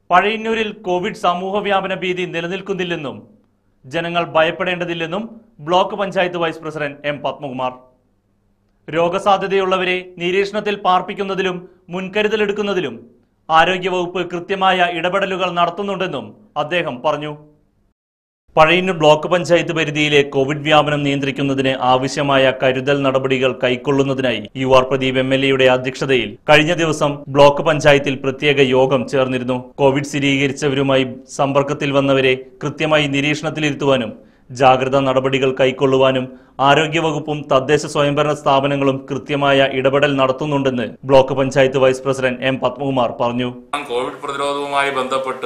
പഴയന്നൂരിൽ Covid സമൂഹ വ്യാപന ഭീതി നിലനിൽക്കുന്നില്ലെന്നും ജനങ്ങൾ ഭയപ്പെടേണ്ടതില്ലെന്നും block panchayat vice president M Padmakumar രോഗസാധ്യതയുള്ളവരെ നിരീക്ഷണത്തിൽ പാർപ്പിക്കുന്നതിലും മുൻകരുതലെടുക്കുന്നതിലും ആരോഗ്യവകുപ്പ് കൃത്യമായ ഇടപെടലുകൾ നടത്തുന്നുണ്ടെന്നും അദ്ദേഹം പറഞ്ഞു പഴയന്നൂർ ബ്ലോക്ക് പഞ്ചായത്ത് പരിധിയിലെ കോവിഡ് വ്യാപനം നിയന്ത്രിക്കുന്നതിന് ആവശ്യമായ കരുതൽ നടപടികൾ കൈക്കൊള്ളുന്നതിനായി U R Pradeep M L എയുടെ അധ്യക്ഷതയിൽ കഴിഞ്ഞ ദിവസം ബ്ലോക്ക് പഞ്ചായത്തിൽ പ്രത്യേക യോഗം ചേർന്നിരുന്നു കോവിഡ് സ്ഥിരീകരിച്ചവരുമായി സമ്പർക്കത്തിൽ വന്നവരെ കൃത്യമായി നിരീക്ഷണത്തിലിരുത്തുവാനും ജാഗ്രതാ നടപടികൾ കൈക്കൊള്ളുവാനും ആരോഗ്യവകുപ്പും തദ്ദേശ സ്വയംഭരണ സ്ഥാപനങ്ങളും കൃത്യമായ ഇടപെടൽ നടത്തുന്നുണ്ടെന്ന് block panchayat vice president M Padmakumar പറഞ്ഞു കോവിഡ് പ്രതിരോധവുമായി ബന്ധപ്പെട്ട്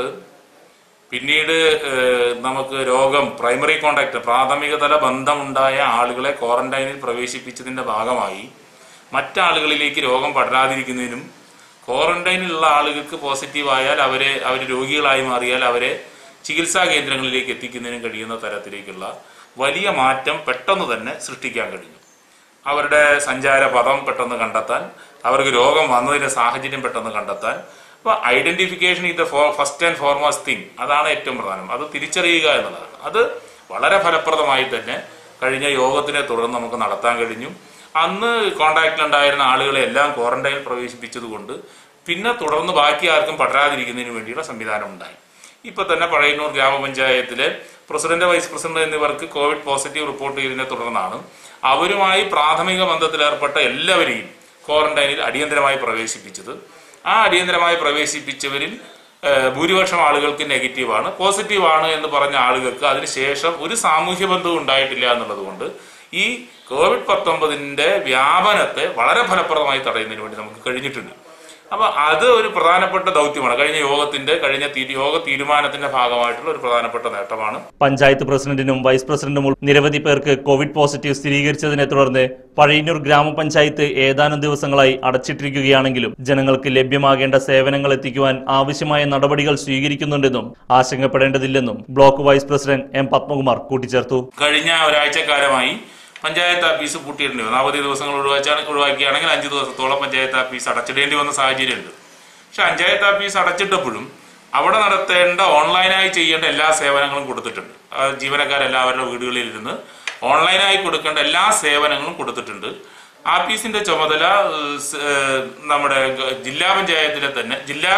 പിന്നീട് ഏഹ്, നമുക്ക് രോഗം പ്രൈമറി കോണ്ടാക്ട് പ്രാഥമിക തല ബന്ധമുണ്ടായ ആളുകളെ ക്വാറന്റൈനിൽ പ്രവേശിപ്പിച്ചതിന്റെ ഭാഗമായി മറ്റാളുകളിലേക്ക് രോഗം പടരാതിരിക്കുന്നതിനും ക്വാറന്റൈനിലുള്ള ആളുകൾക്ക് പോസിറ്റീവ് ആയാൽ അവരെ അവർ രോഗികളായി മാറിയാൽ അവരെ ചികിത്സാ കേന്ദ്രങ്ങളിലേക്ക് എത്തിക്കുന്നതിനും കഴിയുന്ന തരത്തിലേക്കുള്ള വലിയ മാറ്റം പെട്ടെന്ന് തന്നെ സൃഷ്ടിക്കാൻ കഴിഞ്ഞു അവരുടെ സഞ്ചാര പദം പെട്ടെന്ന് കണ്ടെത്താൻ അവർക്ക് രോഗം വന്നതിന്റെ സാഹചര്യം പെട്ടെന്ന് കണ്ടെത്താൻ അപ്പൊ ഐഡന്റിഫിക്കേഷൻ ഇത് ഫസ്റ്റ് ആൻഡ് ഫോർമോസ്റ്റ് തിങ് അതാണ് ഏറ്റവും പ്രധാനം അത് തിരിച്ചറിയുക എന്നുള്ളതാണ് അത് വളരെ ഫലപ്രദമായി തന്നെ കഴിഞ്ഞ യോഗത്തിനെ തുടർന്ന് നമുക്ക് നടത്താൻ കഴിഞ്ഞു അന്ന് കോണ്ടാക്റ്റിലുണ്ടായിരുന്ന ആളുകളെ എല്ലാം ക്വാറന്റൈനിൽ പ്രവേശിപ്പിച്ചതുകൊണ്ട് പിന്നെ തുടർന്ന് ബാക്കി ആർക്കും പടരാതിരിക്കുന്നതിന് വേണ്ടിയുള്ള സംവിധാനം ഉണ്ടായി ഇപ്പൊ തന്നെ പഴയന്നൂർ ഗ്രാമപഞ്ചായത്തിലെ പ്രസിഡന്റ് വൈസ് പ്രസിഡന്റ് എന്നിവർക്ക് കോവിഡ് പോസിറ്റീവ് റിപ്പോർട്ട് ചെയ്തതിനെ തുടർന്നാണ് അവരുമായി പ്രാഥമിക ബന്ധത്തിൽ ഏർപ്പെട്ട എല്ലാവരെയും ക്വാറന്റൈനിൽ അടിയന്തരമായി പ്രവേശിപ്പിച്ചത് ആ അടിയന്തരമായി പ്രവേശിപ്പിച്ചവരിൽ ഏഹ്, ഭൂരിപക്ഷം ആളുകൾക്ക് നെഗറ്റീവാണ് പോസിറ്റീവാണ് എന്ന് പറഞ്ഞ ആളുകൾക്ക് അതിനുശേഷം ഒരു സാമൂഹ്യ ബന്ധവും ഉണ്ടായിട്ടില്ല എന്നുള്ളത് കൊണ്ട് ഈ കോവിഡ് പത്തൊമ്പതിന്റെ വ്യാപനത്തെ വളരെ ഫലപ്രദമായി തടയുന്നതിന് വേണ്ടി നമുക്ക് കഴിഞ്ഞിട്ടുണ്ട് അപ്പൊ അത് ഒരു പ്രധാനപ്പെട്ട ദൗത്യമാണ് കഴിഞ്ഞ യോഗത്തിന്റെ കഴിഞ്ഞ തീരു- യോഗ തീരുമാനത്തിന്റെ ഭാഗമായിട്ടുള്ള ഒരു പ്രധാനപ്പെട്ട നേട്ടമാണ് പഞ്ചായത്ത് പ്രസിഡന്റിനും വൈസ് പ്രസിഡന്റും ഉൾ- നിരവധി പേർക്ക് കോവിഡ് പോസിറ്റീവ് സ്ഥിരീകരിച്ചതിനെ തുടർന്ന് പഴയന്നൂർ ഗ്രാമപഞ്ചായത്ത് ഏതാനും ദിവസങ്ങളായി അടച്ചിട്ടിരിക്കുകയാണെങ്കിലും ജനങ്ങൾക്ക് ലഭ്യമാകേണ്ട സേവനങ്ങൾ എത്തിക്കുവാൻ ആവശ്യമായ നടപടികൾ സ്വീകരിക്കുന്നുണ്ടെന്നും ആശങ്കപ്പെടേണ്ടതില്ലെന്നും block vice president M Padmakumar കൂട്ടിച്ചേർത്തു കഴിഞ്ഞ ഒരാഴ്ചക്കാലമായി പഞ്ചായത്ത് ഓഫീസ് പൂട്ടിയിട്ടുണ്ട് അവധി ദിവസങ്ങൾ ഒഴിവാച്ചാണ് ഒഴിവാക്കിയാണെങ്കിൽ അഞ്ച് ദിവസത്തോളം പഞ്ചായത്ത് ഓഫീസ് അടച്ചിടേണ്ടി വന്ന സാഹചര്യമുണ്ട് പക്ഷെ പഞ്ചായത്ത് ഓഫീസ് അടച്ചിട്ടപ്പോഴും അവിടെ നടത്തേണ്ട ഓൺലൈനായി ചെയ്യേണ്ട എല്ലാ സേവനങ്ങളും കൊടുത്തിട്ടുണ്ട് ആ ജീവനക്കാരെല്ലാവരുടെ വീടുകളിൽ ഇരുന്ന് ഓൺലൈനായി കൊടുക്കേണ്ട എല്ലാ സേവനങ്ങളും കൊടുത്തിട്ടുണ്ട് ആഫീസിന്റെ ചുമതല ഏഹ്, സ്- ഏഹ്, നമ്മുടെ ഗ- ജില്ലാ പഞ്ചായത്തിലെ തന്നെ ജില്ലാ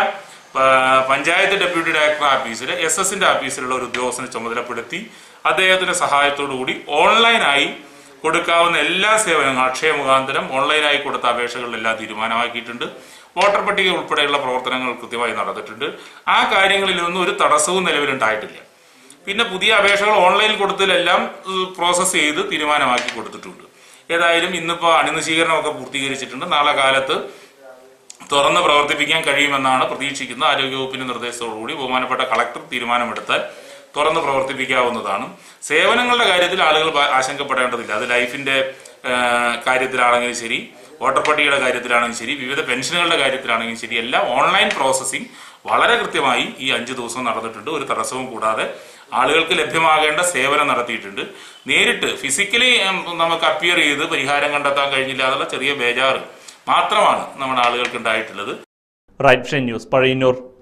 പ- പഞ്ചായത്ത് ഡെപ്യൂട്ടി ഡയറക്ടർ ഓഫീസിലെ എസ് എസിന്റെ ഓഫീസിലുള്ള ഒരു ഉദ്യോഗസ്ഥനെ ചുമതലപ്പെടുത്തി അദ്ദേഹത്തിന്റെ സഹായത്തോടു കൂടി ഓൺലൈനായി കൊടുക്കാവുന്ന എല്ലാ സേവനങ്ങളും അക്ഷയ മുഖാന്തരം ഓൺലൈനായി കൊടുത്ത അപേക്ഷകളിലെല്ലാം തീരുമാനമാക്കിയിട്ടുണ്ട് വോട്ടർ പട്ടിക ഉൾപ്പെടെയുള്ള പ്രവർത്തനങ്ങൾ കൃത്യമായി നടന്നിട്ടുണ്ട് ആ കാര്യങ്ങളിലൊന്നും ഒരു തടസ്സവും നിലവിലുണ്ടായിട്ടില്ല പിന്നെ പുതിയ അപേക്ഷകൾ ഓൺലൈനിൽ കൊടുത്തതിലെല്ലാം പ്രോസസ്സ് ചെയ്ത് തീരുമാനമാക്കി കൊടുത്തിട്ടുണ്ട് ഏതായാലും ഇന്നിപ്പോൾ അണിനശീകരണമൊക്കെ പൂർത്തീകരിച്ചിട്ടുണ്ട് നാളെ കാലത്ത് തുറന്ന് പ്രവർത്തിപ്പിക്കാൻ കഴിയുമെന്നാണ് പ്രതീക്ഷിക്കുന്നത് ആരോഗ്യവകുപ്പിന്റെ നിർദ്ദേശത്തോടുകൂടി ബഹുമാനപ്പെട്ട കളക്ടർ തീരുമാനമെടുത്താൽ തുറന്ന് പ്രവർത്തിപ്പിക്കാവുന്നതാണ് സേവനങ്ങളുടെ കാര്യത്തിൽ ആളുകൾ ഭ- ആശങ്കപ്പെടേണ്ടതില്ല അത് ലൈഫിന്റെ ആ, കാര്യത്തിലാണെങ്കിലും ശരി വോട്ടർ പട്ടികയുടെ കാര്യത്തിലാണെങ്കിലും ശരി വിവിധ പെൻഷനുകളുടെ കാര്യത്തിലാണെങ്കിലും ശരി എല്ലാം ഓൺലൈൻ പ്രോസസ്സിംഗ് വളരെ കൃത്യമായി ഈ അഞ്ചു ദിവസം നടന്നിട്ടുണ്ട് ഒരു തടസ്സവും കൂടാതെ ആളുകൾക്ക് ലഭ്യമാകേണ്ട സേവനം നടത്തിയിട്ടുണ്ട് നേരിട്ട് ഫിസിക്കലി നമുക്ക് അപ്പിയർ ചെയ്ത് പരിഹാരം കണ്ടെത്താൻ കഴിഞ്ഞില്ല എന്നുള്ള ചെറിയ ബേജാറ് മാത്രമാണ് നമ്മുടെ ആളുകൾക്ക് ഉണ്ടായിട്ടുള്ളത് റൈറ്റ് ന്യൂസ് പഴയന്നൂർ